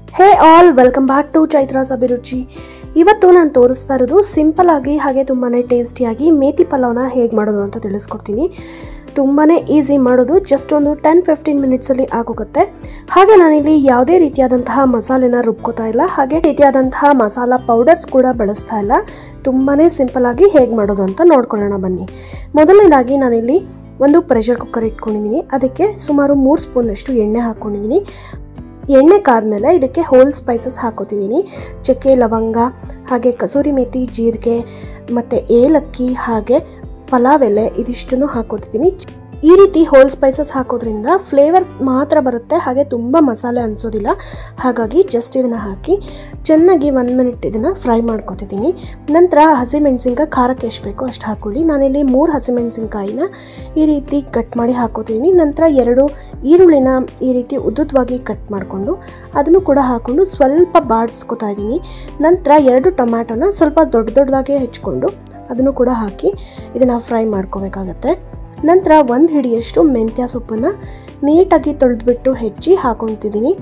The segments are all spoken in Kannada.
hey all welcome back to Chaitra's Abhiruchi ಇವತ್ತು ನಾನು ತೋರಿಸ್ತಾ ಇರೋದು ಸಿಂಪಲ್ ಆಗಿ ಹಾಗೆ ತುಂಬಾ ಟೇಸ್ಟಿಯಾಗಿ ಮೇಥಿ ಪಲಾವ್ನ ಹೇಗೆ ಮಾಡೋದು ಅಂತ ತಿಳಿಸ್ಕೊಡ್ತೀನಿ ತುಂಬಾ ಈಸಿ ಮಾಡೋದು ಜಸ್ಟ್ ಒಂದು ಟೆನ್ ಫಿಫ್ಟೀನ್ ಮಿನಿಟ್ಸಲ್ಲಿ ಆಗೋಗುತ್ತೆ ಹಾಗೆ ನಾನಿಲ್ಲಿ ಯಾವುದೇ ರೀತಿಯಾದಂತಹ ಮಸಾಲೆನ ರುಬ್ಕೋತಾ ಇಲ್ಲ ಹಾಗೆ ರೀತಿಯಾದಂತಹ ಮಸಾಲ ಪೌಡರ್ಸ್ ಕೂಡ ಬಳಸ್ತಾ ಇಲ್ಲ ತುಂಬಾ ಸಿಂಪಲ್ ಆಗಿ ಹೇಗೆ ಮಾಡೋದು ಅಂತ ನೋಡ್ಕೊಳ್ಳೋಣ ಬನ್ನಿ ಮೊದಲನೇದಾಗಿ ನಾನಿಲ್ಲಿ ಒಂದು ಪ್ರೆಷರ್ ಕುಕ್ಕರ್ ಇಟ್ಕೊಂಡಿದ್ದೀನಿ ಅದಕ್ಕೆ ಸುಮಾರು ಮೂರು ಸ್ಪೂನಷ್ಟು ಎಣ್ಣೆ ಹಾಕ್ಕೊಂಡಿದ್ದೀನಿ ಎಣ್ಣೆ ಕಾದ್ಮೇಲೆ ಇದಕ್ಕೆ ಹೋಲ್ ಸ್ಪೈಸಸ್ ಹಾಕೋತಿದ್ದೀನಿ ಚಕ್ಕೆ ಲವಂಗ ಹಾಗೆ ಕಸೂರಿ ಮೇಥಿ ಜೀರಿಗೆ ಮತ್ತು ಏಲಕ್ಕಿ ಹಾಗೆ ಪಲಾವ್ ಎಲೆ ಇದಿಷ್ಟನ್ನು ಹಾಕೋತಿದ್ದೀನಿ ಈ ರೀತಿ ಹೋಲ್ ಸ್ಪೈಸಸ್ ಹಾಕೋದ್ರಿಂದ ಫ್ಲೇವರ್ ಮಾತ್ರ ಬರುತ್ತೆ ಹಾಗೆ ತುಂಬ ಮಸಾಲೆ ಅನಿಸೋದಿಲ್ಲ ಹಾಗಾಗಿ ಜಸ್ಟ್ ಇದನ್ನು ಹಾಕಿ ಚೆನ್ನಾಗಿ ಒನ್ ಮಿನಿಟ್ ಇದನ್ನು ಫ್ರೈ ಮಾಡ್ಕೊತಿದ್ದೀನಿ ನಂತರ ಹಸಿಮೆಣ್ಸಿನ್ಕಾಯಿ ಖಾರಕ್ಕೆ ಎಷ್ಟು ಬೇಕೋ ಅಷ್ಟು ಹಾಕ್ಕೊಳ್ಳಿ ನಾನಿಲ್ಲಿ ಮೂರು ಹಸಿಮೆಣ್ಸಿನ್ಕಾಯಿನ ಈ ರೀತಿ ಕಟ್ ಮಾಡಿ ಹಾಕೋತೀನಿ ನಂತರ ಎರಡು ಈರುಳ್ಳಿನ ಈ ರೀತಿ ಉದ್ದುದ್ವಾಗಿ ಕಟ್ ಮಾಡಿಕೊಂಡು ಅದನ್ನು ಕೂಡ ಹಾಕ್ಕೊಂಡು ಸ್ವಲ್ಪ ಬಾಡಿಸ್ಕೊತಾ ಇದ್ದೀನಿ ನಂತರ ಎರಡು ಟೊಮ್ಯಾಟೊನ ಸ್ವಲ್ಪ ದೊಡ್ಡ ದೊಡ್ಡದಾಗೆ ಹೆಚ್ಕೊಂಡು ಅದನ್ನು ಕೂಡ ಹಾಕಿ ಇದನ್ನು ಫ್ರೈ ಮಾಡ್ಕೋಬೇಕಾಗತ್ತೆ ನಂತರ ಒಂದು ಹಿಡಿಯಷ್ಟು ಮೆಂತ್ಯ ಸೊಪ್ಪನ್ನು ನೀಟಾಗಿ ತೊಳೆದ್ಬಿಟ್ಟು ಹೆಚ್ಚಿ ಹಾಕೊತಿದ್ದೀನಿ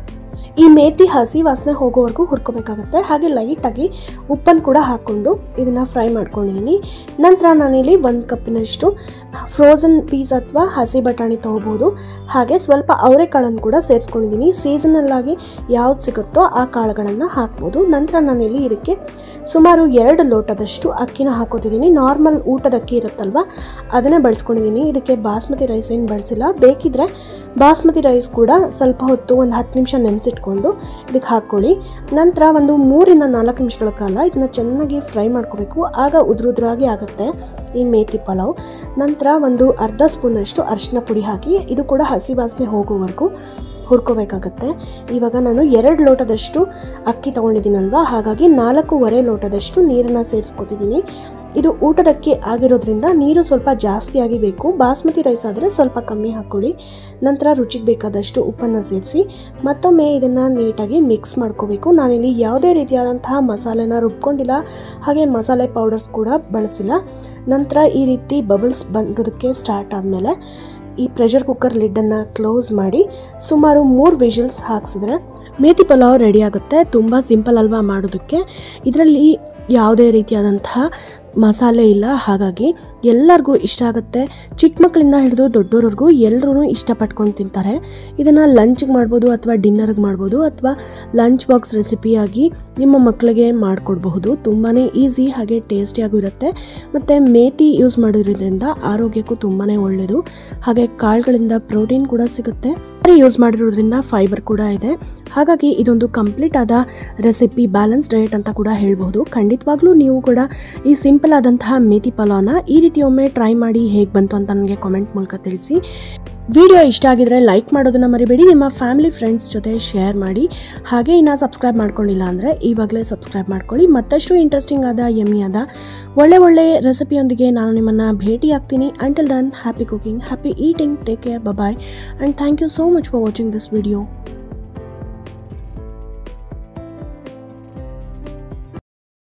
ಈ ಮೇಥಿ ಹಸಿ ವಾಸನೆ ಹೋಗೋವರೆಗೂ ಹುರ್ಕೋಬೇಕಾಗುತ್ತೆ ಹಾಗೆ ಲೈಟಾಗಿ ಉಪ್ಪನ್ನು ಕೂಡ ಹಾಕ್ಕೊಂಡು ಇದನ್ನು ಫ್ರೈ ಮಾಡ್ಕೊಂಡಿದ್ದೀನಿ ನಂತರ ನಾನಿಲ್ಲಿ ಒಂದು ಕಪ್ಪಿನಷ್ಟು ಫ್ರೋಝನ್ ಪೀಸ್ ಅಥವಾ ಹಸಿ ಬಟಾಣಿ ತೊಗೋಬೋದು ಹಾಗೆ ಸ್ವಲ್ಪ ಅವರೆಕಾಳನ್ನು ಕೂಡ ಸೇರಿಸ್ಕೊಂಡಿದ್ದೀನಿ ಸೀಸನಲ್ಲಾಗಿ ಯಾವ್ದು ಸಿಗುತ್ತೋ ಆ ಕಾಳುಗಳನ್ನು ಹಾಕ್ಬೋದು ನಂತರ ನಾನಿಲ್ಲಿ ಇದಕ್ಕೆ ಸುಮಾರು ಎರಡು ಲೋಟದಷ್ಟು ಅಕ್ಕಿನ ಹಾಕೋತಿದ್ದೀನಿ ನಾರ್ಮಲ್ ಊಟದ ಅಕ್ಕಿ ಇರುತ್ತಲ್ವ ಅದನ್ನೇ ಬಳಸ್ಕೊಂಡಿದ್ದೀನಿ ಇದಕ್ಕೆ ಬಾಸ್ಮತಿ ರೈಸ್ ಏನು ಬಳಸಿಲ್ಲ ಬೇಕಿದ್ರೆ ಬಾಸ್ಮತಿ ರೈಸ್ ಕೂಡ ಸ್ವಲ್ಪ ಹೊತ್ತು ಒಂದು ಹತ್ತು ನಿಮಿಷ ನೆನೆಸಿಟ್ಕೊಂಡು ಇದಕ್ಕೆ ಹಾಕ್ಕೊಳ್ಳಿ ನಂತರ ಒಂದು ಮೂರಿಂದ ನಾಲ್ಕು ನಿಮಿಷಗಳ ಕಾಲ ಇದನ್ನು ಚೆನ್ನಾಗಿ ಫ್ರೈ ಮಾಡ್ಕೋಬೇಕು ಆಗ ಉದ್ರುದ್ರಾಗಿ ಆಗುತ್ತೆ ಈ ಮೇಥಿ ಪಲಾವ್ ನಂತರ ಒಂದು ಅರ್ಧ ಸ್ಪೂನಷ್ಟು ಅರಿಶಿನ ಪುಡಿ ಹಾಕಿ ಇದು ಕೂಡ ಹಸಿ ವಾಸನೆ ಹೋಗೋವರೆಗೂ ಹುರ್ಕೋಬೇಕಾಗತ್ತೆ ಇವಾಗ ನಾನು ಎರಡು ಲೋಟದಷ್ಟು ಅಕ್ಕಿ ತೊಗೊಂಡಿದ್ದೀನಲ್ವ ಹಾಗಾಗಿ ನಾಲ್ಕೂವರೆ ಲೋಟದಷ್ಟು ನೀರನ್ನು ಸೇರಿಸ್ಕೊತಿದ್ದೀನಿ ಇದು ಊಟದಕ್ಕೆ ಆಗಿರೋದ್ರಿಂದ ನೀರು ಸ್ವಲ್ಪ ಜಾಸ್ತಿಯಾಗಿ ಬೇಕು ಬಾಸ್ಮತಿ ರೈಸ್ ಆದರೆ ಸ್ವಲ್ಪ ಕಮ್ಮಿ ಹಾಕ್ಕೊಳ್ಳಿ ನಂತರ ರುಚಿಗೆ ಬೇಕಾದಷ್ಟು ಉಪ್ಪನ್ನು ಸೇರಿಸಿ ಮತ್ತೊಮ್ಮೆ ಇದನ್ನು ನೀಟಾಗಿ ಮಿಕ್ಸ್ ಮಾಡ್ಕೋಬೇಕು ನಾನಿಲ್ಲಿ ಯಾವುದೇ ರೀತಿಯಾದಂತಹ ಮಸಾಲೆನ ರುಬ್ಕೊಂಡಿಲ್ಲ ಹಾಗೆ ಮಸಾಲೆ ಪೌಡರ್ಸ್ ಕೂಡ ಬಳಸಿಲ್ಲ ನಂತರ ಈ ರೀತಿ ಬಬಲ್ಸ್ ಬಂದೋದಕ್ಕೆ ಸ್ಟಾರ್ಟ್ ಆದಮೇಲೆ ಈ ಪ್ರೆಷರ್ ಕುಕ್ಕರ್ ಲಿಡ್ಡನ್ನು ಕ್ಲೋಸ್ ಮಾಡಿ ಸುಮಾರು ಮೂರು ವಿಷಲ್ಸ್ ಹಾಕ್ಸಿದ್ರೆ ಮೇಥಿ ಪಲಾವ್ ರೆಡಿ ಆಗುತ್ತೆ ತುಂಬ ಸಿಂಪಲ್ ಅಲ್ವಾ ಮಾಡೋದಕ್ಕೆ ಇದರಲ್ಲಿ ಯಾವುದೇ ರೀತಿಯಾದಂತಹ ಮಸಾಲೆ ಇಲ್ಲ ಹಾಗಾಗಿ ಎಲ್ಲರಿಗೂ ಇಷ್ಟ ಆಗುತ್ತೆ ಚಿಕ್ಕ ಮಕ್ಕಳಿಂದ ಹಿಡಿದು ದೊಡ್ಡೋರ್ವರೆಗೂ ಎಲ್ಲರೂ ಇಷ್ಟಪಟ್ಕೊಂಡು ತಿಂತಾರೆ ಇದನ್ನು ಲಂಚ್ಗೆ ಮಾಡ್ಬೋದು ಅಥವಾ ಡಿನ್ನರ್ಗೆ ಮಾಡ್ಬೋದು ಅಥವಾ ಲಂಚ್ ಬಾಕ್ಸ್ ರೆಸಿಪಿಯಾಗಿ ನಿಮ್ಮ ಮಕ್ಕಳಿಗೆ ಮಾಡಿಕೊಡ್ಬಹುದು ತುಂಬಾ ಈಸಿ ಹಾಗೆ ಟೇಸ್ಟಿಯಾಗೂ ಇರುತ್ತೆ ಮತ್ತು ಮೇಥಿ ಯೂಸ್ ಮಾಡೋದ್ರಿಂದ ಆರೋಗ್ಯಕ್ಕೂ ತುಂಬಾ ಒಳ್ಳೆಯದು ಹಾಗೆ ಕಾಳುಗಳಿಂದ ಪ್ರೋಟೀನ್ ಕೂಡ ಸಿಗುತ್ತೆ ಯೂಸ್ ಮಾಡಿರೋದ್ರಿಂದ ಫೈಬರ್ ಕೂಡ ಇದೆ ಹಾಗಾಗಿ ಇದೊಂದು ಕಂಪ್ಲೀಟ್ ಆದ ರೆಸಿಪಿ ಬ್ಯಾಲೆನ್ಸ್ ಡಯಟ್ ಅಂತ ಕೂಡ ಹೇಳ್ಬಹುದು ಖಂಡಿತವಾಗ್ಲೂ ನೀವು ಕೂಡ ಈ ಸಿಂಪಲ್ ಆದಂತಹ ಮೇಥಿ ಪಲಾವ್ನ ಈ ರೀತಿ ಒಮ್ಮೆ ಟ್ರೈ ಮಾಡಿ ಹೇಗೆ ಬಂತು ಅಂತ ನನಗೆ ಕಾಮೆಂಟ್ ಮೂಲಕ ತಿಳಿಸಿ ವಿಡಿಯೋ ಇಷ್ಟ ಆಗಿದ್ರೆ ಲೈಕ್ ಮಾಡೋದನ್ನ ಮರಿಬೇಡಿ ನಿಮ್ಮ ಫ್ಯಾಮಿಲಿ ಫ್ರೆಂಡ್ಸ್ ಜೊತೆ ಶೇರ್ ಮಾಡಿ ಹಾಗೆ ಇನ್ನು ಸಬ್ಸ್ಕ್ರೈಬ್ ಮಾಡ್ಕೊಂಡಿಲ್ಲ ಅಂದರೆ ಇವಾಗಲೇ ಸಬ್ಸ್ಕ್ರೈಬ್ ಮಾಡ್ಕೊಳ್ಳಿ ಮತ್ತಷ್ಟು ಇಂಟ್ರೆಸ್ಟಿಂಗ್ ಆದ ಯಮ್ಮಿ ಆದ ಒಳ್ಳೆ ಒಳ್ಳೆ ರೆಸಿಪಿಯೊಂದಿಗೆ ನಾನು ನಿಮ್ಮನ್ನು ಭೇಟಿ ಆಗ್ತೀನಿ until then happy cooking happy eating take care bye and thank you so much for watching this video